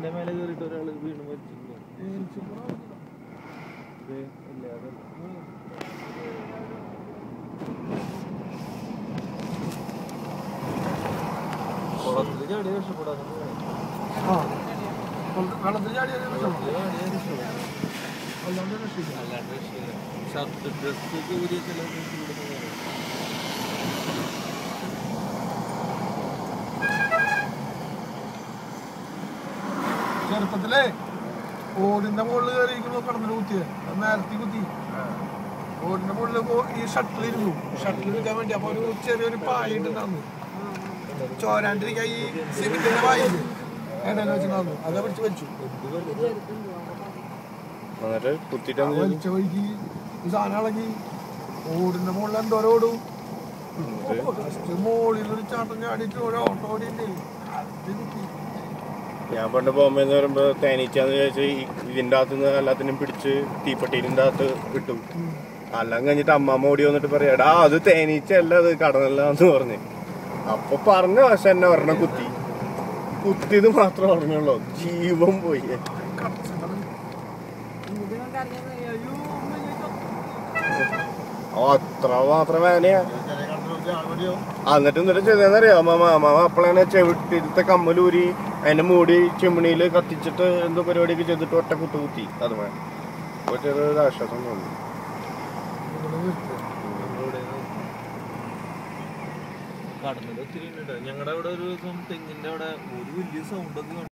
ടെന്റിന്റെ മേലെ കയറിയിട്ട് ഒരാള് വീണ് മരിച്ചിട്ടുണ്ട് ഇത് ഇല്ല അതല്ല കുളത്തില് ചാടി രക്ഷപ്പെടാൻ ആ വെള്ളത്തിൽ ചാടിയാൽ അല്ലാണ്ട് രക്ഷയില്ല ഷർട്ട് ഡ്രസ് ഒക്കെ ഊരിയ ചില ഇവിടുന്ന് ചെറുപ്പത്തിലേ ഓടിന്റെ മുകളിൽ കയറിയിരിക്കുമ്പോ കിടന്നിട്ട് കുത്തിയത് അത് നേരത്തെ കുത്തി ഓടിന്റെ മുകളിൽ ഈ ഷട്ടിലിരുന്നു ഷട്ടിൽ നിൽക്കാൻ വേണ്ടി അപ്പൊ ഒരു ചെറിയൊരു പായ ഉണ്ടായിരുന്നു ചോരാണ്ടിരിക്കാൻ ഈ സിമെന്റിന്റെ പായില്ലേ ഇടയിൽ വെച്ചിട്ടുണ്ടായിരുന്നു അതെ പിടിച്ച് വലിച്ചു എന്നിട്ട് കുത്തിട്ട് ആ വലിച്ച വഴിക്ക് ഈ സാധനം ഇളകി ഓടിന്റെ മുകളിൽ എന്തോരം ഓടും ഫസ്റ്റ് മുകളിൽ ഒരു ചാട്ടം ചാടിയിട്ട് ഒരു ഓട്ടോ ഓടിയില്ലേ അത് കുത്തി ഞാൻ പണ്ട് ബോംബെ എന്ന് പറയുമ്പോ തേനീച്ചാന്ന് വിചാരിച്ച് ഈ ഇതിന്റെ അകത്ത് നിന്ന് എല്ലാത്തിനും പിടിച്ച് തീപ്പെട്ടിന്റെ അകത്ത് ഇട്ടു എല്ലാം കഴിഞ്ഞിട്ട് അമ്മമ്മ ഓടി വന്നിട്ട് പറയാ എടാ അത് തേനീച്ച അല്ല അത് കടന്നല്ലാന്ന് പറഞ്ഞ് അപ്പൊ പറഞ്ഞ പക്ഷെ എന്നെ ഒരെണ്ണം കുത്തി കുത്തിയത് മാത്രം പറഞ്ഞുള്ളൂ ജീവൻ പോയി ഓ, അത്ര മാത്രം വേനയാ എന്നിട്ട് എന്നിട്ട് ചെയ്തെന്നറിയോ അമ്മമ്മ അമ്മമ്മ അപ്പോഴാണ് ചെവിട്ടിലത്തെ കമ്മലൂരി അതിന്റെ മൂടി ചിമ്മിണിയിൽ കത്തിച്ചിട്ട് എന്തോ പരിപാടിയൊക്കെ ചെയ്തിട്ട് ഒറ്റ കുത്തു കുത്തി അത് വേണം അപ്പൊ ചെറിയൊരു ആശ്വാസം തോന്നി കടന്നിൽ ഒത്തിരി ഉണ്ട് ഞങ്ങളുടെ അവിടെ ഒരു ദിവസം തെങ്ങിന്റെ അവിടെ ഒരു വലിയ സൗണ്ട് ഒക്കെ